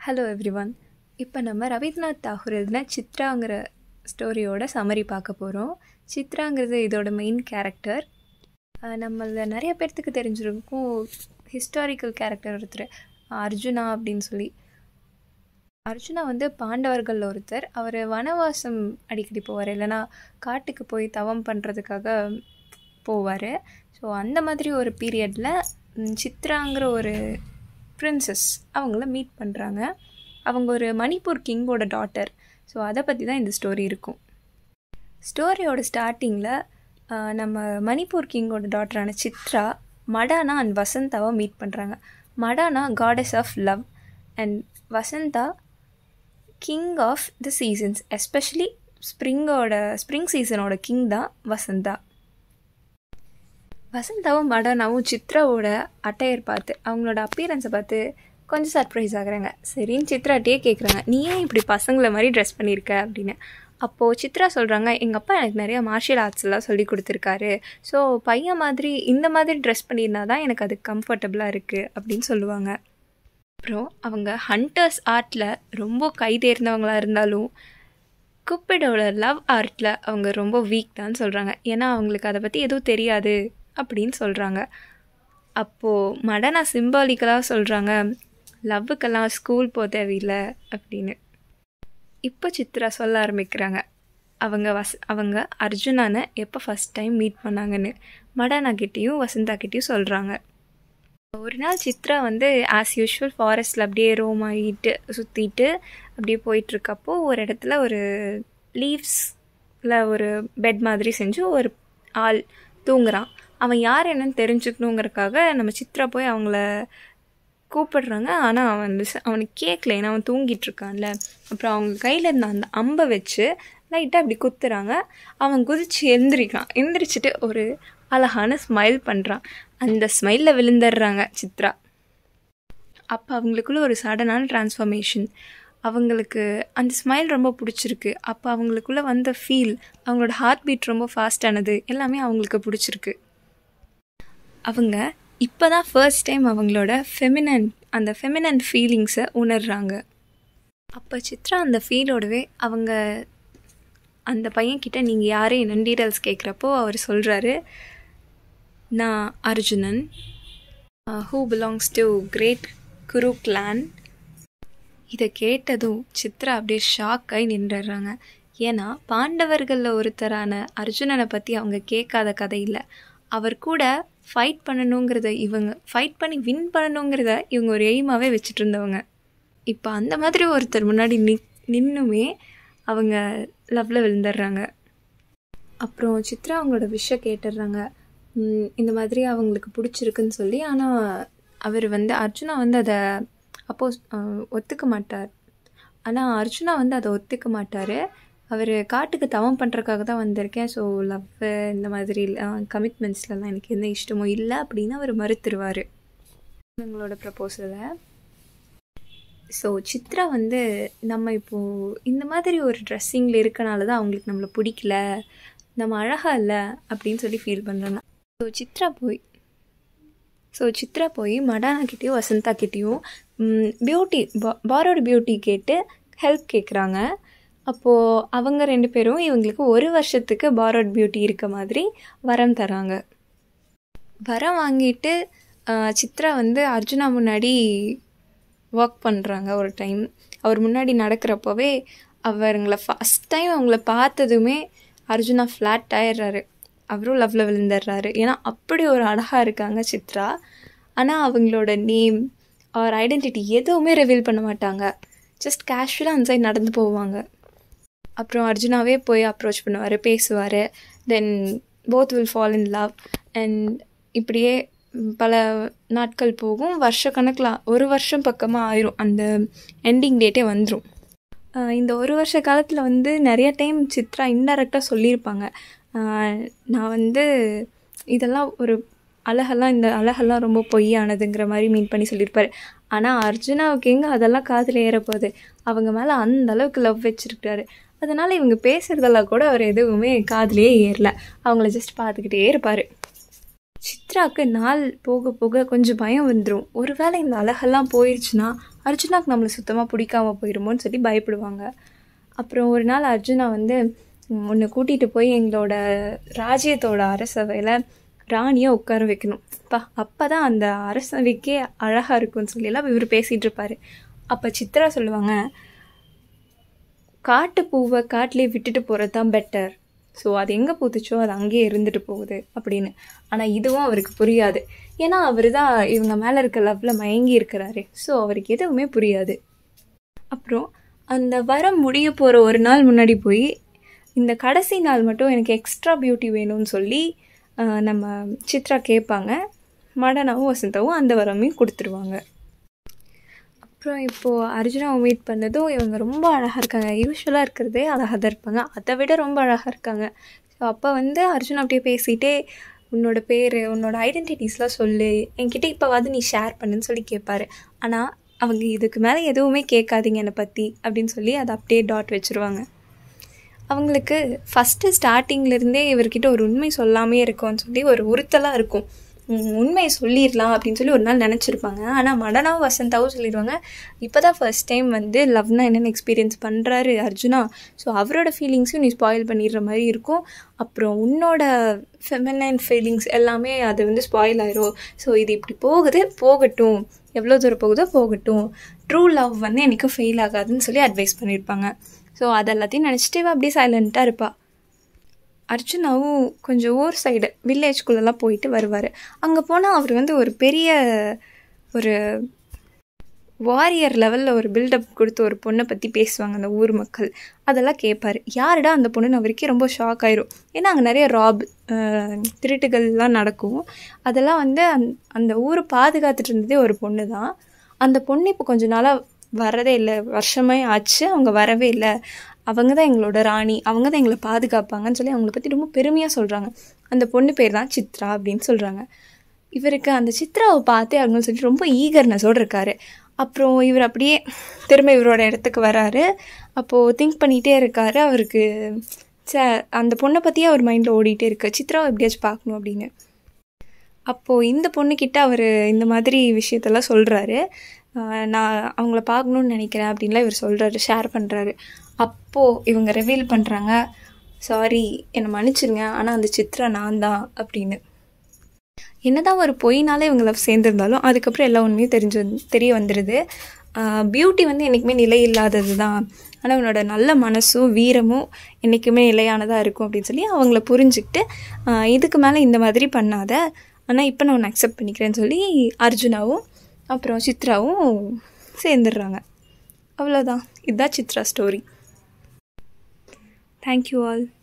hello everyone இப்போ நம்ம ரவீந்திரநாத் தாகூர் எழுதின சித்ராங்கிற ஸ்டோரியோட சம்மரி பார்க்க போகிறோம் சித்ராங்கிறது இதோட மெயின் கேரக்டர் நம்மள நிறைய பேர்த்துக்கு தெரிஞ்சிருக்கும் ஹிஸ்டாரிக்கல் கேரக்டர் ஒருத்தர் அர்ஜுனா அப்படின்னு சொல்லி அர்ஜுனா வந்து பாண்டவர்கள் ஒருத்தர் அவர் வனவாசம் அடிக்கடி போவார் இல்லைனா காட்டுக்கு போய் தவம் பண்ணுறதுக்காக போவார் ஸோ அந்த மாதிரி ஒரு பீரியடில் சித்ராங்கிற ஒரு பிரின்சஸ் அவங்கள மீட் பண்ணுறாங்க அவங்க ஒரு மணிப்பூர் கிங்கோட டாட்டர் ஸோ அதை பற்றி தான் இந்த ஸ்டோரி இருக்கும் ஸ்டோரியோட ஸ்டார்டிங்கில் நம்ம மணிப்பூர் கிங்கோட டாட்டரான சித்ரா மடானா அண்ட் வசந்தாவை மீட் பண்ணுறாங்க Madana goddess of love and Vasantha king of the seasons especially ஸ்ப்ரிங்கோட ஸ்ப்ரிங் சீசனோட கிங் தான் வசந்தா வசந்தாவும் மடானாவும் சித்ராவோட அட்டையர் பார்த்து அவங்களோட அப்பியரன்ஸை பார்த்து கொஞ்சம் சர்ப்ரைஸ் ஆகுறாங்க சரின்னு சித்ராட்டே கேட்குறாங்க நீ ஏன் இப்படி பசங்களை மாதிரி ட்ரெஸ் பண்ணியிருக்க அப்படின்னு அப்போது சித்ரா சொல்கிறாங்க எங்கள் அப்பா எனக்கு நிறையா மார்ஷியல் ஆர்ட்ஸ் எல்லாம் சொல்லி கொடுத்துருக்காரு ஸோ பையன் மாதிரி இந்த மாதிரி ட்ரெஸ் பண்ணியிருந்தா தான் எனக்கு அது கம்ஃபர்டபுளாக இருக்குது அப்படின்னு சொல்லுவாங்க அப்புறம் அவங்க ஹண்டர்ஸ் ஆர்ட்டில் ரொம்ப கை தேர்ந்தவங்களாக இருந்தாலும் குப்பிடோட லவ் ஆர்ட்டில் அவங்க ரொம்ப வீக் தான் சொல்கிறாங்க ஏன்னா அவங்களுக்கு அதை பற்றி எதுவும் தெரியாது அப்படின்னு சொல்கிறாங்க அப்போது மடனா சிம்பாலிக்கலாக சொல்கிறாங்க லவ்வுக்கெல்லாம் ஸ்கூல் போக தேவையில்லை அப்படின்னு இப்போ சித்ரா சொல்ல ஆரம்பிக்கிறாங்க அவங்க வஸ் அவங்க அர்ஜுனானை எப்போ ஃபஸ்ட் டைம் மீட் பண்ணாங்கன்னு மடானா கிட்டேயும் வசந்தா கிட்டேயும் சொல்கிறாங்க ஒரு நாள் சித்ரா வந்து ஆஸ் யூஷுவல் ஃபாரஸ்ட்டில் அப்படியே ரோம் ஆகிட்டு சுற்றிட்டு அப்படியே போயிட்டுருக்கப்போ ஒரு இடத்துல ஒரு லீவ்ஸில் ஒரு பெட் மாதிரி செஞ்சு ஒரு ஆள் தூங்குறான் அவன் யார் என்னன்னு தெரிஞ்சுக்கணுங்கிறக்காக நம்ம சித்ரா போய் அவங்கள கூப்பிடுறாங்க ஆனால் அவன் அவனுக்கு கேட்கல ஏன்னா அவன் தூங்கிட்டு இருக்கான்ல அப்புறம் அவங்க கையில் இருந்த அந்த அம்பை வச்சு லைட்டாக அப்படி குத்துறாங்க அவன் குதிச்சு எந்திரிக்கான் எந்திரிச்சிட்டு ஒரு அழகான ஸ்மைல் பண்ணுறான் அந்த ஸ்மைலில் விழுந்துடுறாங்க சித்ரா அப்போ அவங்களுக்குள்ள ஒரு சடனான டிரான்ஸ்ஃபர்மேஷன் அவங்களுக்கு அந்த ஸ்மைல் ரொம்ப பிடிச்சிருக்கு அப்போ அவங்களுக்குள்ளே வந்த ஃபீல் அவங்களோட ஹார்ட் பீட் ரொம்ப ஃபாஸ்டானது எல்லாமே அவங்களுக்கு பிடிச்சிருக்கு அவங்க இப்போ தான் ஃபர்ஸ்ட் டைம் அவங்களோட ஃபெமினன் அந்த ஃபெமினன் ஃபீலிங்ஸை உணர்றாங்க அப்போ சித்ரா அந்த ஃபீலோடவே அவங்க அந்த பையன்கிட்ட நீங்கள் யாரே என்னென்னு டீட்டெயில்ஸ் கேட்குறப்போ அவர் சொல்கிறாரு நான் Arjunan who belongs to great Kuru clan இதை கேட்டதும் சித்ரா அப்படியே ஷாக் ஆகி நின்றுடுறாங்க ஏன்னா பாண்டவர்களில் ஒருத்தரான அர்ஜுனனை பற்றி அவங்க கேட்காத கதை இல்லை அவர் கூட ஃபைட் பண்ணணுங்கிறத இவங்க ஃபைட் பண்ணி வின் பண்ணணுங்கிறத இவங்க ஒரு எய்மாகவே வச்சுட்டு இருந்தவங்க இப்போ அந்த மாதிரி ஒருத்தர் முன்னாடி நி நின்றுமே அவங்க லவ்வில் விழுந்துடுறாங்க அப்புறம் சித்ரா அவங்களோட விஷயம் கேட்டுடுறாங்க இந்த மாதிரி அவங்களுக்கு பிடிச்சிருக்குன்னு சொல்லி ஆனால் அவர் வந்து அர்ஜுனா வந்து அதை அப்போஸ் ஒத்துக்க மாட்டார் ஆனால் அர்ஜுனா வந்து அதை ஒத்துக்க மாட்டார் அவர் காட்டுக்கு தவம் பண்ணுறக்காக தான் வந்திருக்கேன் ஸோ லவ் இந்த மாதிரி கமிட்மெண்ட்ஸ்லலாம் எனக்கு எந்த இஷ்டமும் இல்லை அப்படின்னு அவர் மறுத்துருவார் எங்களோட ப்ரப்போசலை ஸோ சித்ரா வந்து நம்ம இப்போது இந்த மாதிரி ஒரு ட்ரெஸ்ஸிங்கில் இருக்கனால தான் அவங்களுக்கு நம்மளை பிடிக்கல நம்ம அழகாக இல்லை அப்படின்னு சொல்லி ஃபீல் பண்ணுறாங்க ஸோ சித்ரா போய் ஸோ சித்ரா போய் மடானாக்கிட்டேயும் வசந்தா கிட்டேயும் பியூட்டி பாரோட பியூட்டி கேட்டு ஹெல்ப் கேட்குறாங்க அப்போது அவங்க ரெண்டு பேரும் இவங்களுக்கு ஒரு வருஷத்துக்கு பாரோட் பியூட்டி இருக்க மாதிரி வரம் தராங்க வரம் வாங்கிட்டு சித்ரா வந்து அர்ஜுனா முன்னாடி ஒர்க் பண்ணுறாங்க ஒரு டைம் அவர் முன்னாடி நடக்கிறப்போவே அவருங்களை ஃபஸ்ட் டைம் அவங்கள பார்த்ததுமே அர்ஜுனா ஃப்ளாட் ஆயிடுறாரு அவரும் லவ்வில் விழுந்துடுறாரு ஏன்னா அப்படி ஒரு அழகாக இருக்காங்க சித்ரா ஆனால் அவங்களோட நேம் அவர் ஐடென்டிட்டி எதுவுமே ரிவீல் பண்ண மாட்டாங்க ஜஸ்ட் கேஷுவலாக அந்த சைட் நடந்து போவாங்க அப்புறம் அர்ஜுனாவே போய் அப்ரோச் பண்ணுவார் பேசுவார் then both will fall in love and இப்படியே பல நாட்கள் போகும் வருஷ கணக்கில் ஒரு வருஷம் பக்கமாக ஆயிரும் அந்த எண்டிங் டேட்டே வந்துடும் இந்த ஒரு வருஷ காலத்தில் வந்து நிறைய டைம் சித்ரா இன்டெரக்டாக சொல்லியிருப்பாங்க நான் வந்து இதெல்லாம் ஒரு அழகெல்லாம் இந்த அழகெல்லாம் ரொம்ப பொய்யானதுங்கிற மாதிரி மீன் பண்ணி சொல்லியிருப்பார் ஆனால் அர்ஜுனாவுக்கு எங்கே அதெல்லாம் காதில் ஏறப்போகுது அவங்க மேலே அந்த அளவுக்கு லவ் வச்சுருக்காரு அதனால் இவங்க பேசுகிறதெல்லாம் கூட அவர் எதுவுமே காதுலேயே ஏறல அவங்கள ஜஸ்ட் பார்த்துக்கிட்டே இருப்பார் சித்ராவுக்கு நாள் போக போக கொஞ்சம் பயம் வந்துடும் ஒருவேளை இந்த அழகெல்லாம் போயிடுச்சுன்னா அர்ஜுனாக்கு நம்மளை சுத்தமாக பிடிக்காம போயிடுமோன்னு சொல்லி பயப்படுவாங்க அப்புறம் ஒரு நாள் அர்ஜுனா வந்து உன்னை கூட்டிகிட்டு போய் எங்களோட ராஜ்யத்தோட அரசவையில் ராணியை உட்கார வைக்கணும் பா அப்போ தான் அந்த அரசவைக்கே அழகாக இருக்கும்னு சொல்லியெல்லாம் இவர் பேசிகிட்டு இருப்பார் அப்போ சித்ரா சொல்லுவாங்க காட்டு பூவை காட்டிலே விட்டுட்டு போகிறது தான் பெட்டர் ஸோ அது எங்கே பூத்துச்சோ அது அங்கேயே இருந்துட்டு போகுது அப்படின்னு ஆனால் இதுவும் அவருக்கு புரியாது ஏன்னா அவர் தான் இவங்க மேலே இருக்க லவ்வில் மயங்கி இருக்கிறாரு ஸோ அவருக்கு எதுவுமே புரியாது அப்புறம் அந்த வரம் முடிய போகிற ஒரு நாள் முன்னாடி போய் இந்த கடைசி நாள் மட்டும் எனக்கு எக்ஸ்ட்ரா பியூட்டி வேணும்னு சொல்லி ஆஹ், நம்ம சித்ரா கேட்பாங்க மடனாவும் வசந்தாவும் அந்த வரமையும் கொடுத்துருவாங்க அப்புறம் இப்போது அர்ஜுனாவை மீட் பண்ணதும் இவங்க ரொம்ப அழகாக இருக்காங்க யூஸ்வலாக இருக்கிறதே அழகாக தான் இருப்பாங்க அதை விட ரொம்ப அழகாக இருக்காங்க ஸோ அப்போ வந்து அர்ஜுன் அப்படியே பேசிகிட்டே உன்னோட பேர் உன்னோட ஐடென்டிட்டிஸ்லாம் சொல்லு என்கிட்ட இப்போவாது நீ ஷேர் பண்ணுன்னு சொல்லி கேட்பாரு ஆனால் அவங்க இதுக்கு மேலே எதுவுமே கேட்காதீங்க என்னை பற்றி அப்படின்னு சொல்லி அதை அப்படியே டாட் வச்சுருவாங்க அவங்களுக்கு ஃபஸ்ட்டு ஸ்டார்டிங்லேருந்தே இவர்கிட்ட ஒரு உண்மை சொல்லாமே இருக்கோன்னு சொல்லி ஒரு உறுத்தலாக இருக்கும் உம், உண்மையை சொல்லிடலாம் அப்படின்னு சொல்லி ஒரு நாள் நினச்சிருப்பாங்க ஆனால் மடனாவும் வசந்தாவும் சொல்லிடுவாங்க இப்போ தான் ஃபர்ஸ்ட் டைம் வந்து லவ்னா என்னென்னு எக்ஸ்பீரியன்ஸ் பண்ணுறாரு அர்ஜுனா ஸோ அவரோட ஃபீலிங்ஸையும் நீ ஸ்பாயில் பண்ணிடுற மாதிரி இருக்கும் அப்புறம் உன்னோட ஃபெமினைன் ஃபீலிங்ஸ் எல்லாமே அது வந்து ஸ்பாயில் ஆயிரும் ஸோ இது இப்படி போகுது போகட்டும் எவ்வளோ தூரம் போகுதோ போகட்டும் ட்ரூ லவ் வந்து என்றைக்கும் ஃபெயில் ஆகாதுன்னு சொல்லி அட்வைஸ் பண்ணியிருப்பாங்க ஸோ அது எல்லாத்தையும் நினச்சிட்டு இவ அப்படியே சைலண்ட்டாக இருப்பாள் அர்ஜுனாவும் கொஞ்சம் ஊர் சைடு வில்லேஜ்குள்ளெல்லாம் போயிட்டு வருவார் அங்கே போனால் அவர் வந்து ஒரு பெரிய ஒரு வாரியர் லெவலில் ஒரு பில்டப் கொடுத்து ஒரு பொண்ணை பற்றி பேசுவாங்க அந்த ஊர் மக்கள் அதெல்லாம் கேட்பாரு யாருடா அந்த பொண்ணுன்னு அவருக்கே ரொம்ப ஷாக் ஆயிரும் ஏன்னா அங்கே நிறைய ராப் திருட்டுகள்லாம் நடக்கும் அதெல்லாம் வந்து அந் அந்த ஊரை பாதுகாத்துட்டு இருந்ததே ஒரு பொண்ணு தான் அந்த பொண்ணு இப்போ கொஞ்ச நாளாக வரதே இல்லை வருஷமே ஆச்சு அவங்க வரவே இல்லை அவங்க தான் எங்களோட ராணி அவங்க தான் எங்களை பாதுகாப்பாங்கன்னு சொல்லி அவங்கள பற்றி ரொம்ப பெருமையாக சொல்கிறாங்க அந்த பொண்ணு பேர் தான் சித்ரா அப்படின்னு சொல்கிறாங்க இவருக்கு அந்த சித்ராவை பார்த்தே ஆகணும்னு சொல்லிட்டு ரொம்ப ஈகர்னஸோடு இருக்காரு அப்புறம் இவர் அப்படியே திரும்ப இவரோட இடத்துக்கு வராரு அப்போது திங்க் பண்ணிகிட்டே இருக்காரு அவருக்கு ச அந்த பொண்ணை பற்றியே அவர் மைண்டில் ஓடிட்டே இருக்கு சித்ராவை எப்படியாச்சும் பார்க்கணும் அப்படின்னு அப்போது இந்த பொண்ணுக்கிட்ட அவர் இந்த மாதிரி விஷயத்தெல்லாம் சொல்கிறாரு நான் அவங்கள பார்க்கணுன்னு நினைக்கிறேன் அப்படின்லாம் இவர் சொல்கிறாரு ஷேர் பண்ணுறாரு அப்போது இவங்க ரிவீல் பண்ணுறாங்க சாரி என்னை மன்னிச்சிருங்க ஆனால் அந்த சித்ரா நான் தான் அப்படின்னு என்னதான் ஒரு பொய்னாலே இவங்க லவ் சேர்ந்துருந்தாலும் அதுக்கப்புறம் எல்லா உண்மையும் தெரிஞ்சு வந்து- தெரிய வந்துடுது பியூட்டி வந்து என்றைக்குமே நிலை இல்லாதது தான் ஆனால் அவனோட நல்ல மனசும் வீரமும் என்றைக்குமே நிலையானதாக இருக்கும் அப்படின்னு சொல்லி அவங்கள புரிஞ்சுக்கிட்டு ஆஹ் இதுக்கு மேலே இந்த மாதிரி பண்ணாத ஆனால் இப்போ நான் உன்னை அக்செப்ட் பண்ணிக்கிறேன்னு சொல்லி அர்ஜுனாவும் அப்புறம் சித்ராவும் சேர்ந்துடுறாங்க அவ்வளோதான் இதுதான் சித்ரா ஸ்டோரி தேங்க்யூ ஆல்